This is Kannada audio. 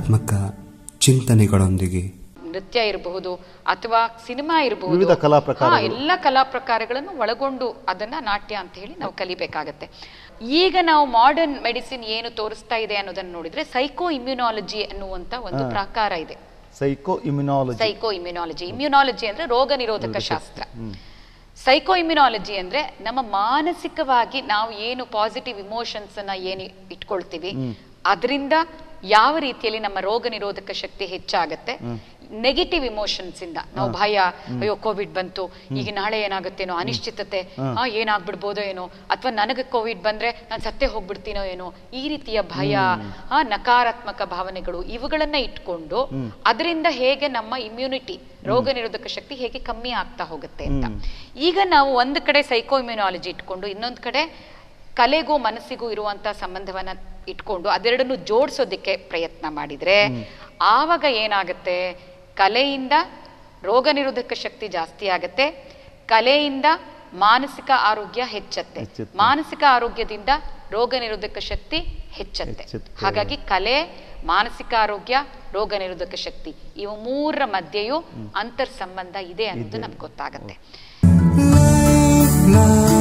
ಸಕಾರಾತ್ಮಕ ಚಿಂತನೆಗಳೊಂದಿಗೆ ನೃತ್ಯ ಇರಬಹುದು ಅಥವಾ ಸಿನಿಮಾ ಇರಬಹುದು ವಿವಿಧ ಕಲಾ ಪ್ರಕಾರಗಳು. ಎಲ್ಲ ಕಲಾ ಪ್ರಕಾರಗಳನ್ನು ಒಳಗೊಂಡು ಅದನ್ನ ನಾಟ್ಯ ಅಂತ ಹೇಳಿ ನಾವು ಕಲಿಬೇಕಾಗತ್ತೆ ಈಗ ನಾವು ಮಾಡರ್ನ್ ಮೆಡಿಸಿನ್ ಏನು ತೋರಿಸ್ತಾ ಇದೆ ಅನ್ನೋದನ್ನ ನೋಡಿದ್ರೆ ಸೈಕೋ ಇಮ್ಯುನಾಲಜಿ ಅನ್ನುವಂತ ಒಂದು ಪ್ರಕಾರ ಇದೆ psycho immunology psycho immunology immunology ಅಂದ್ರೆ ರೋಗ ನಿರೋಧಕ ಶಾಸ್ತ್ರ ಸೈಕೋ ಇಮ್ಯುನಾಲಜಿ ಅಂದ್ರೆ ನಮ್ಮ ಮಾನಸಿಕವಾಗಿ ನಾವು ಏನು ಪಾಸಿಟಿವ್ ಇಮೋಷನ್ಸ್ ಅನ್ನ ಏನು ಇಟ್ಕೊಳ್ತೀವಿ ಅದರಿಂದ ಯಾವ ರೀತಿಯಲ್ಲಿ ನಮ್ಮ ರೋಗ ನಿರೋಧಕ ಶಕ್ತಿ ಹೆಚ್ಚಾಗತ್ತೆ ನೆಗೆಟಿವ್ ಇಮೋಷನ್ಸ್ ಇಂದ ನಾವು ಭಯ ಅಯ್ಯೋ ಕೋವಿಡ್ ಬಂತು ಈಗ ನಾಳೆ ಏನಾಗುತ್ತೇನೋ ಅನಿಶ್ಚಿತತೆ ಆ ಏನಾಗ್ಬಿಡ್ಬೋದೋ ಏನೋ ಅಥವಾ ನನಗೆ ಕೋವಿಡ್ ಬಂದ್ರೆ ನಾನು ಸತ್ತೇ ಹೋಗ್ಬಿಡ್ತೀನೋ ಏನೋ ಈ ರೀತಿಯ ಭಯ ಆ ನಕಾರಾತ್ಮಕ ಭಾವನೆಗಳು ಇವುಗಳನ್ನ ಇಟ್ಕೊಂಡು ಅದರಿಂದ ಹೇಗೆ ನಮ್ಮ ಇಮ್ಯುನಿಟಿ ರೋಗ ನಿರೋಧಕ ಶಕ್ತಿ ಹೇಗೆ ಕಮ್ಮಿ ಆಗ್ತಾ ಹೋಗುತ್ತೆ ಅಂತ ಈಗ ನಾವು ಒಂದು ಕಡೆ ಸೈಕೋ ಇಮ್ಯುನಾಲಜಿ ಇಟ್ಕೊಂಡು ಇನ್ನೊಂದು ಕಡೆ ಕಲೆಗೂ ಮನಸ್ಸಿಗೂ ಇರುವಂತ ಸಂಬಂಧವನ್ನ ಇಟ್ಕೊಂಡು ಅದೆರಡನ್ನು ಜೋಡಿಸೋದಕ್ಕೆ ಪ್ರಯತ್ನ ಮಾಡಿದ್ರೆ ಆವಾಗ ಏನಾಗುತ್ತೆ ಕಲೆಯಿಂದ ರೋಗ ನಿರೋಧಕ ಶಕ್ತಿ ಜಾಸ್ತಿ ಆಗತ್ತೆ ಕಲೆಯಿಂದ ಮಾನಸಿಕ ಆರೋಗ್ಯ ಹೆಚ್ಚತ್ತೆ ಹೆಚ್ಚುತ್ತೆ. ಮಾನಸಿಕ ಆರೋಗ್ಯದಿಂದ ರೋಗ ನಿರೋಧಕ ಶಕ್ತಿ ಹೆಚ್ಚತ್ತೆ ಹೆಚ್ಚುತ್ತೆ. ಹಾಗಾಗಿ ಕಲೆ ಮಾನಸಿಕ ಆರೋಗ್ಯ ರೋಗ ನಿರೋಧಕ ಶಕ್ತಿ ಇವು ಮೂರರ ಮಧ್ಯೆಯೂ ಅಂತರ್ ಸಂಬಂಧ ಇದೆ ಅನ್ನೋದು ನಮ್ಗೆ ಗೊತ್ತಾಗತ್ತೆ love